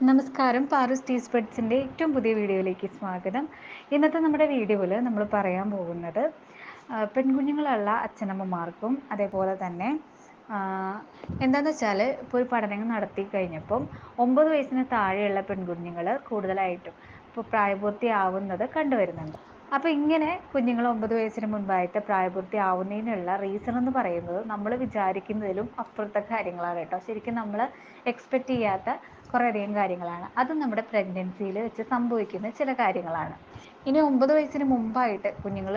നമസ്കാരം പാറൂസ് ടീ സ്പ്രെഡ്സിൻ്റെ ഏറ്റവും പുതിയ വീഡിയോയിലേക്ക് സ്വാഗതം ഇന്നത്തെ നമ്മുടെ വീഡിയോയിൽ നമ്മൾ പറയാൻ പോകുന്നത് ആ, പെൺകുഞ്ഞുങ്ങളുള്ള അച്ഛനമ്മമാർക്കും അതേപോലെ തന്നെ ആ, എന്താണെന്ന് വെച്ചാൽ ഇപ്പോൾ ഒരു പഠനങ്ങൾ നടത്തി കഴിഞ്ഞപ്പം ഒമ്പത് വയസ്സിന് താഴെയുള്ള പെൺകുഞ്ഞുങ്ങൾ കൂടുതലായിട്ടും ഇപ്പോൾ പ്രായപൂർത്തിയാവുന്നത് കണ്ടുവരുന്നുണ്ട് അപ്പോൾ ഇങ്ങനെ കുഞ്ഞുങ്ങൾ ഒമ്പത് വയസ്സിന് മുൻപായിട്ട് പ്രായപൂർത്തിയാവുന്നതിനുള്ള റീസൺ എന്ന് പറയുന്നത് നമ്മൾ വിചാരിക്കുന്നതിലും അപ്പുറത്തെ കാര്യങ്ങളാണ് കേട്ടോ ശരിക്കും നമ്മൾ എക്സ്പെക്റ്റ് ചെയ്യാത്ത കുറേയധികം കാര്യങ്ങളാണ് അത് നമ്മുടെ പ്രഗ്നൻസിയിൽ വെച്ച് സംഭവിക്കുന്ന ചില കാര്യങ്ങളാണ് ഇനി ഒമ്പത് വയസ്സിന് മുമ്പായിട്ട് കുഞ്ഞുങ്ങൾ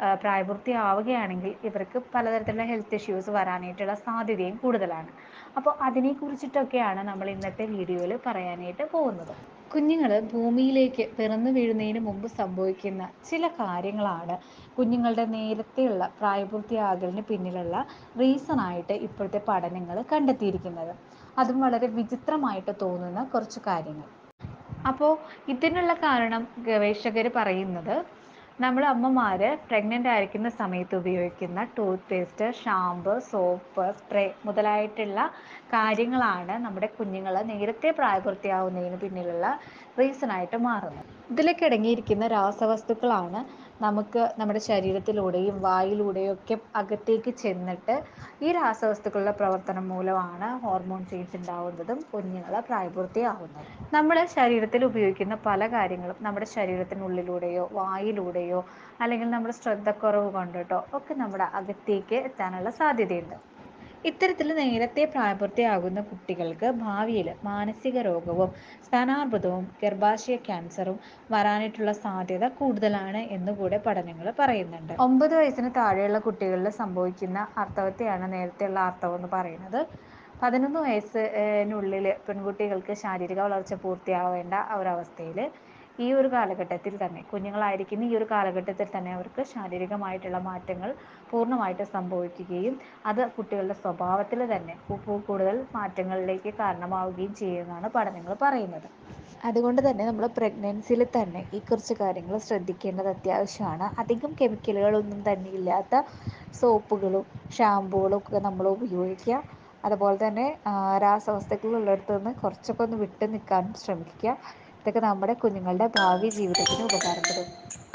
പ്രായപൂർത്തിയാവുകയാണെങ്കിൽ ഇവർക്ക് പലതരത്തിലുള്ള ഹെൽത്ത് ഇഷ്യൂസ് വരാനായിട്ടുള്ള സാധ്യതയും കൂടുതലാണ് അപ്പോൾ അതിനെക്കുറിച്ചിട്ടൊക്കെയാണ് നമ്മൾ ഇന്നത്തെ വീഡിയോയിൽ പറയാനായിട്ട് പോകുന്നത് കുഞ്ഞുങ്ങൾ ഭൂമിയിലേക്ക് പിറന്നു വീഴുന്നതിന് മുമ്പ് സംഭവിക്കുന്ന ചില കാര്യങ്ങളാണ് കുഞ്ഞുങ്ങളുടെ നേരത്തെയുള്ള പ്രായപൂർത്തിയാകലിന് പിന്നിലുള്ള റീസൺ ആയിട്ട് ഇപ്പോഴത്തെ പഠനങ്ങൾ കണ്ടെത്തിയിരിക്കുന്നത് അതും വളരെ വിചിത്രമായിട്ട് തോന്നുന്ന കുറച്ച് കാര്യങ്ങൾ അപ്പോൾ ഇതിനുള്ള കാരണം ഗവേഷകർ പറയുന്നത് നമ്മൾ അമ്മമാർ പ്രഗ്നൻ്റ് ആയിരിക്കുന്ന സമയത്ത് ഉപയോഗിക്കുന്ന toothpaste shampoo soap spray മുതലായിട്ടുള്ള കാര്യങ്ങളാണ് നമ്മുടെ കുഞ്ഞുങ്ങൾ നേരത്തെ പ്രായപൂർത്തിയാവുന്നതിന് പിന്നിലുള്ള റീസണായിട്ട് മാറുന്നത് ഇതിലൊക്കെ അടങ്ങിയിരിക്കുന്ന രാസവസ്തുക്കളാണ് നമുക്ക് നമ്മുടെ ശരീരത്തിലൂടെയും വായിലൂടെയും ഒക്കെ അകത്തേക്ക് ചെന്നിട്ട് ഈ രാസവസ്തുക്കളുടെ പ്രവർത്തനം മൂലമാണ് ഹോർമോൺ ചേഞ്ച് ഉണ്ടാവുന്നതും കുഞ്ഞുങ്ങൾ പ്രായപൂർത്തിയാവുന്നതും നമ്മുടെ ശരീരത്തിൽ ഉപയോഗിക്കുന്ന പല കാര്യങ്ങളും നമ്മുടെ ശരീരത്തിനുള്ളിലൂടെയോ വായിലൂടെയോ അല്ലെങ്കിൽ നമ്മുടെ ശ്രദ്ധക്കുറവ് കൊണ്ടിട്ടോ ഒക്കെ നമ്മുടെ അകത്തേക്ക് എത്താനുള്ള സാധ്യതയുണ്ട് ഇത്തരത്തിൽ നേരത്തെ പ്രായപൂർത്തിയാകുന്ന കുട്ടികൾക്ക് ഭാവിയിൽ മാനസിക രോഗവും സ്ഥാനാർബുദവും ഗർഭാശയ ക്യാൻസറും വരാനായിട്ടുള്ള സാധ്യത കൂടുതലാണ് എന്നുകൂടെ പഠനങ്ങൾ പറയുന്നുണ്ട് ഒമ്പത് വയസ്സിന് താഴെയുള്ള കുട്ടികളിൽ സംഭവിക്കുന്ന ആർത്തവത്തെയാണ് നേരത്തെയുള്ള ആർത്തവം എന്ന് പറയുന്നത് പതിനൊന്ന് വയസ്സിനുള്ളിൽ പെൺകുട്ടികൾക്ക് ശാരീരിക വളർച്ച പൂർത്തിയാവേണ്ട ആ ഒരവസ്ഥയിൽ ഈ ഒരു കാലഘട്ടത്തിൽ തന്നെ കുഞ്ഞുങ്ങളായിരിക്കുന്ന ഈ ഒരു കാലഘട്ടത്തിൽ തന്നെ അവർക്ക് ശാരീരികമായിട്ടുള്ള മാറ്റങ്ങൾ പൂർണ്ണമായിട്ട് സംഭവിക്കുകയും അത് കുട്ടികളുടെ സ്വഭാവത്തിൽ തന്നെ കു- കൂടുതൽ മാറ്റങ്ങളിലേക്ക് കാരണമാവുകയും ചെയ്യുമെന്നാണ് പഠനങ്ങൾ പറയുന്നത് അതുകൊണ്ട് തന്നെ നമ്മൾ പ്രഗ്നൻസിയിൽ തന്നെ ഈ കുറച്ച് കാര്യങ്ങൾ ശ്രദ്ധിക്കേണ്ടത് അത്യാവശ്യമാണ് അധികം കെമിക്കലുകളൊന്നും തന്നെ ഇല്ലാത്ത സോപ്പുകളും ഷാമ്പുകളും ഒക്കെ നമ്മൾ ഉപയോഗിക്കുക അതുപോലെ തന്നെ ആ, രാസവസ്തുക്കൾ ഉള്ളിടത്ത് നിന്ന് കുറച്ചൊക്കെ ഒന്ന് വിട്ട് നിൽക്കാനും ശ്രമിക്കുക ഇതൊക്കെ നമ്മുടെ കുഞ്ഞുങ്ങളുടെ ഭാവി ജീവിതത്തിന് ഉപകാരപ്പെടും